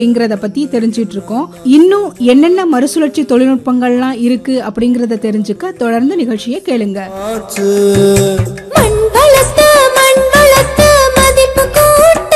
அப்படிங்கறத பத்தி தெரிஞ்சிட்டு இருக்கோம் இன்னும் என்னென்ன மறுசுழற்சி தொழில்நுட்பங்கள்லாம் இருக்கு அப்படிங்கறத தெரிஞ்சுக்க தொடர்ந்து நிகழ்ச்சியை கேளுங்க ஆச்சு மண் வளர்த்து மண் வளர்த்து மதிப்பு கூட்ட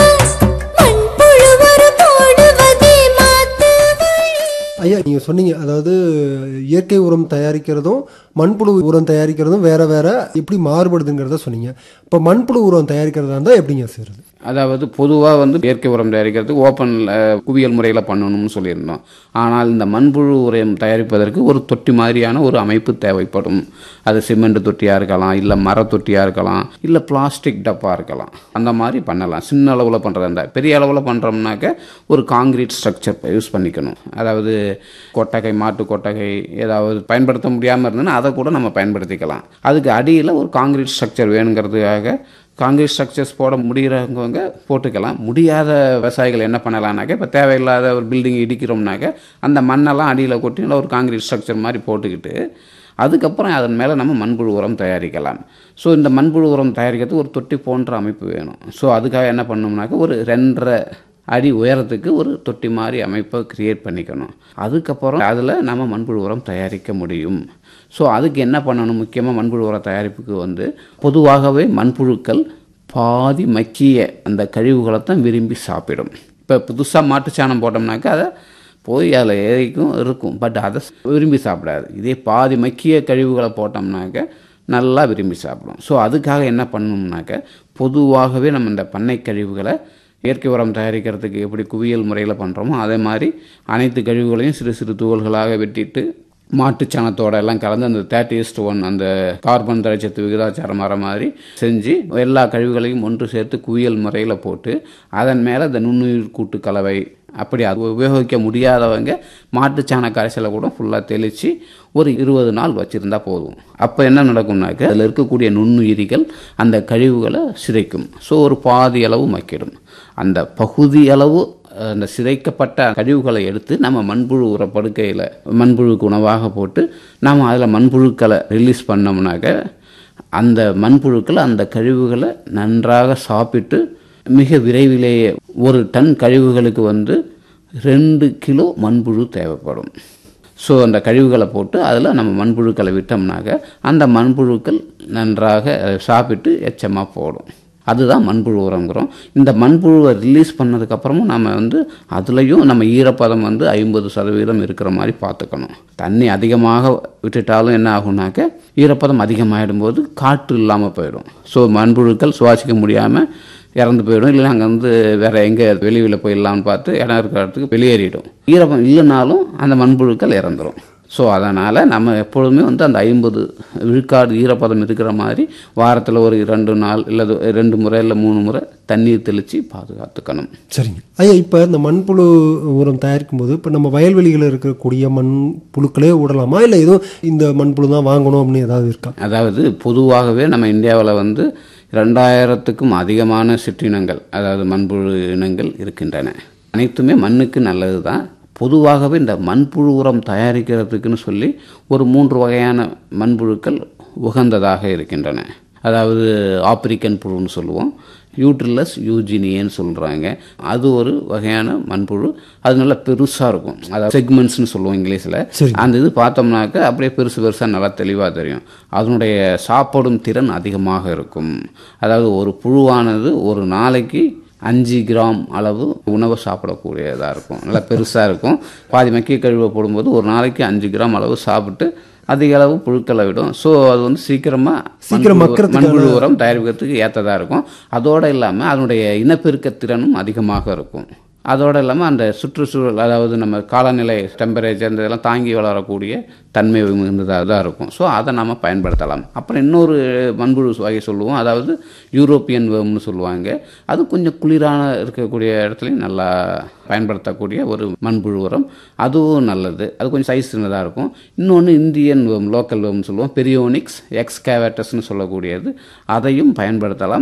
மண்புழு ஒரு போடுவதே மாத்து வழி ஐயா நீங்க சொன்னீங்க அதாவது இயற்கை உரம் தயாரிக்கிறதும் மண்புழு உரம் தயாரிக்கிறதும் வேற வேற எப்படி மாறுபடுதுங்கிறத சொன்னீங்க இப்போ மண்புழு உரம் தயாரிக்கிறதா இருந்தால் எப்படிங்க செய்யறது அதாவது பொதுவாக வந்து இயற்கை உரம் தயாரிக்கிறதுக்கு ஓப்பனில் குவியல் முறையில் பண்ணணும்னு சொல்லியிருந்தோம் ஆனால் இந்த மண்புழு உரம் தயாரிப்பதற்கு ஒரு தொட்டி மாதிரியான ஒரு அமைப்பு தேவைப்படும் அது சிமெண்ட் தொட்டியாக இருக்கலாம் இல்லை மர தொட்டியாக இருக்கலாம் இல்லை பிளாஸ்டிக் டப்பா இருக்கலாம் அந்த மாதிரி பண்ணலாம் சின்ன அளவில் பண்ணுறதா இருந்தால் பெரிய அளவில் பண்ணுறோம்னாக்க ஒரு காங்கிரீட் ஸ்ட்ரக்சர் யூஸ் பண்ணிக்கணும் அதாவது கொட்டகை மாட்டு கொட்டகை ஏதாவது பயன்படுத்த முடியாமல் இருந்ததுன்னா அதை கூட நம்ம பயன்படுத்திக்கலாம் அதுக்கு அடியில் ஒரு காங்கிரீட் ஸ்ட்ரக்சர் வேணுங்கிறதுக்காக காங்கிரீட் ஸ்ட்ரக்சர்ஸ் போட முடிகிறவங்க போட்டுக்கலாம் முடியாத விவசாயிகள் என்ன பண்ணலாம்னாக்க இப்போ தேவையில்லாத ஒரு பில்டிங் இடிக்கிறோம்னாக்க அந்த மண்ணெல்லாம் அடியில் கொட்டி நல்லா ஒரு காங்கிரீட் ஸ்ட்ரக்சர் மாதிரி போட்டுக்கிட்டு அதுக்கப்புறம் அதன் மேலே நம்ம மண்புழு உரம் தயாரிக்கலாம் ஸோ இந்த மண்புழு உரம் தயாரிக்கிறதுக்கு ஒரு தொட்டி போன்ற அமைப்பு வேணும் ஸோ அதுக்காக என்ன பண்ணோம்னாக்க ஒரு ரெண்டரை அடி உயரத்துக்கு ஒரு தொட்டி மாதிரி அமைப்பை கிரியேட் பண்ணிக்கணும் அதுக்கப்புறம் அதில் நம்ம மண்புழு உரம் தயாரிக்க முடியும் ஸோ அதுக்கு என்ன பண்ணணும் முக்கியமாக மண்புழு உர தயாரிப்புக்கு வந்து பொதுவாகவே மண்புழுக்கள் பாதி மக்கிய அந்த கழிவுகளை தான் விரும்பி சாப்பிடும் இப்போ புதுசாக மாட்டுச்சாணம் போட்டோம்னாக்கா அதை போய் அதில் ஏறிக்கும் இருக்கும் பட் அதை விரும்பி சாப்பிடாது இதே பாதி மக்கிய கழிவுகளை போட்டோம்னாக்க நல்லா விரும்பி சாப்பிடும் ஸோ அதுக்காக என்ன பண்ணணும்னாக்க பொதுவாகவே நம்ம இந்த பண்ணை கழிவுகளை இயற்கை உரம் தயாரிக்கிறதுக்கு எப்படி குவியல் முறையில் பண்ணுறோமோ அதே மாதிரி அனைத்து கழிவுகளையும் சிறு சிறு துகள்களாக வெட்டிட்டு மாட்டுச்சாணத்தோட எல்லாம் கலந்து அந்த தேர்ட்டி இஸ்ட் ஒன் அந்த கார்பன் தழைச்சத்து விகிதாச்சாரம் வர மாதிரி செஞ்சு எல்லா கழிவுகளையும் ஒன்று சேர்த்து குவியல் முறையில் போட்டு அதன் மேலே இந்த நுண்ணுயிர் கூட்டு கலவை அப்படி அது உபயோகிக்க முடியாதவங்க மாட்டுச்சாண கரைசலை கூட ஃபுல்லாக தெளித்து ஒரு இருபது நாள் வச்சுருந்தா போதும் அப்போ என்ன நடக்கும்னாக்க அதில் இருக்கக்கூடிய நுண்ணுயிரிகள் அந்த கழிவுகளை சிதைக்கும் ஸோ ஒரு பாதி அளவு மக்கிடும் அந்த பகுதி அளவு அந்த சிதைக்கப்பட்ட கழிவுகளை எடுத்து நம்ம மண்புழு உர படுக்கையில் மண்புழுக்கு உணவாக போட்டு நாம் அதில் மண்புழுக்களை ரிலீஸ் பண்ணோம்னாக்க அந்த மண்புழுக்கள் அந்த கழிவுகளை நன்றாக சாப்பிட்டு மிக விரைவிலேயே ஒரு டன் கழிவுகளுக்கு வந்து ரெண்டு கிலோ மண்புழு தேவைப்படும் ஸோ அந்த கழிவுகளை போட்டு அதில் நம்ம மண்புழுக்களை விட்டோம்னாக்க அந்த மண்புழுக்கள் நன்றாக அதை சாப்பிட்டு எச்சமாக போடும் அதுதான் மண்புழு உரங்கிறோம் இந்த மண்புழுவை ரிலீஸ் பண்ணதுக்கப்புறமும் நம்ம வந்து அதுலேயும் நம்ம ஈரப்பதம் வந்து ஐம்பது சதவீதம் இருக்கிற மாதிரி பார்த்துக்கணும் தண்ணி அதிகமாக விட்டுட்டாலும் என்ன ஆகும்னாக்க ஈரப்பதம் அதிகமாகிடும் போது காற்று இல்லாமல் போயிடும் ஸோ மண்புழுக்கள் சுவாசிக்க முடியாமல் இறந்து போயிடும் இல்லைன்னா அங்கே வந்து வேற எங்கே வெளியில் போயிடலாம்னு பார்த்து இடம் இருக்கிற இடத்துக்கு வெளியேறிடும் ஈரப்பதம் இல்லைனாலும் அந்த மண்புழுக்கள் இறந்துரும் ஸோ அதனால் நம்ம எப்பொழுதுமே வந்து அந்த ஐம்பது விழுக்காடு ஈரப்பதம் இருக்கிற மாதிரி வாரத்தில் ஒரு ரெண்டு நாள் இல்லை ரெண்டு முறை இல்லை மூணு முறை தண்ணீர் தெளித்து பாதுகாத்துக்கணும் சரிங்க ஐயா இப்போ இந்த மண்புழு உரம் தயாரிக்கும் போது இப்போ நம்ம வயல்வெளிகளில் இருக்கக்கூடிய மண் புழுக்களே விடலாமா இல்லை எதுவும் இந்த மண்புழு தான் வாங்கணும் அப்படின்னு ஏதாவது இருக்கா அதாவது பொதுவாகவே நம்ம இந்தியாவில் வந்து ரெண்டாயிரத்துக்கும் அதிகமான சிற்றினங்கள் அதாவது மண்புழு இனங்கள் இருக்கின்றன அனைத்துமே மண்ணுக்கு நல்லது தான் பொதுவாகவே இந்த மண்புழு உரம் தயாரிக்கிறதுக்குன்னு சொல்லி ஒரு மூன்று வகையான மண்புழுக்கள் உகந்ததாக இருக்கின்றன அதாவது ஆப்பிரிக்கன் புழுன்னு சொல்லுவோம் யூட்ரிலஸ் யூஜினியன்னு சொல்கிறாங்க அது ஒரு வகையான மண்புழு அது நல்லா பெருசாக இருக்கும் அதாவது செக்மெண்ட்ஸ்னு சொல்லுவோம் இங்கிலீஷில் அந்த இது பார்த்தோம்னாக்க அப்படியே பெருசு பெருசாக நல்லா தெளிவாக தெரியும் அதனுடைய சாப்பிடும் திறன் அதிகமாக இருக்கும் அதாவது ஒரு புழுவானது ஒரு நாளைக்கு அஞ்சு கிராம் அளவு உணவை சாப்பிடக்கூடியதாக இருக்கும் நல்லா பெருசாக இருக்கும் பாதி மக்கிய கழிவை போடும்போது ஒரு நாளைக்கு அஞ்சு கிராம் அளவு சாப்பிட்டு அதிக அளவு புழுக்களை விடும் ஸோ அது வந்து சீக்கிரமாக சீக்கிரம் மண்புழு- மக்கறதுக்கான- மண்புழு உரம் தயாரிக்கிறதுக்கு ஏற்றதாக இருக்கும் அதோடு இல்லாமல் அதனுடைய இனப்பெருக்க திறனும் அதிகமாக இருக்கும் அதோடு இல்லாமல் அந்த சுற்றுச்சூழல் அதாவது நம்ம காலநிலை டெம்பரேச்சர் இந்த இதெல்லாம் தாங்கி வளரக்கூடிய தன்மை மிகுந்ததாக தான் இருக்கும் ஸோ அதை நம்ம பயன்படுத்தலாம் அப்புறம் இன்னொரு மண்புழு வகை சொல்லுவோம் அதாவது யூரோப்பியன் வேம்னு சொல்லுவாங்க அது கொஞ்சம் குளிரான இருக்கக்கூடிய இடத்துலையும் நல்லா பயன்படுத்தக்கூடிய ஒரு மண்புழு உரம் அதுவும் நல்லது அது கொஞ்சம் சைஸ் சின்னதாக இருக்கும் இன்னொன்று இந்தியன் வேம் லோக்கல் வேம்னு சொல்லுவோம் பெரியோனிக்ஸ் எக்ஸ்கேவேட்டர்ஸ்னு சொல்லக்கூடியது அதையும் பயன்படுத்தலாம்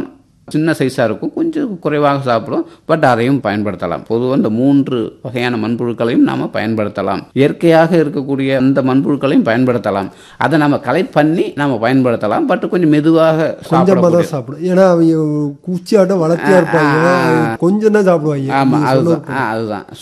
சின்ன சைஸாக இருக்கும் கொஞ்சம் குறைவாக சாப்பிடும் பட் அதையும் பயன்படுத்தலாம் பொதுவாக இந்த மூன்று வகையான மண்புழுக்களையும் நாம் பயன்படுத்தலாம் இயற்கையாக இருக்கக்கூடிய அந்த மண்புழுக்களையும் பயன்படுத்தலாம் அதை நம்ம கலெக்ட் பண்ணி நம்ம பயன்படுத்தலாம் பட் கொஞ்சம் மெதுவாக கொஞ்சமாக சாப்பிடக்கூடிய தான் சாப்பிடும் ஏன்னா அவங்க குச்சியாட்டம் வளர்த்தியா இருப்பாங்க கொஞ்சம் தான் சாப்பிடுவாங்க ஆமாம் நீங்க சொன்ன அதுதான் ஆ, அதுதான்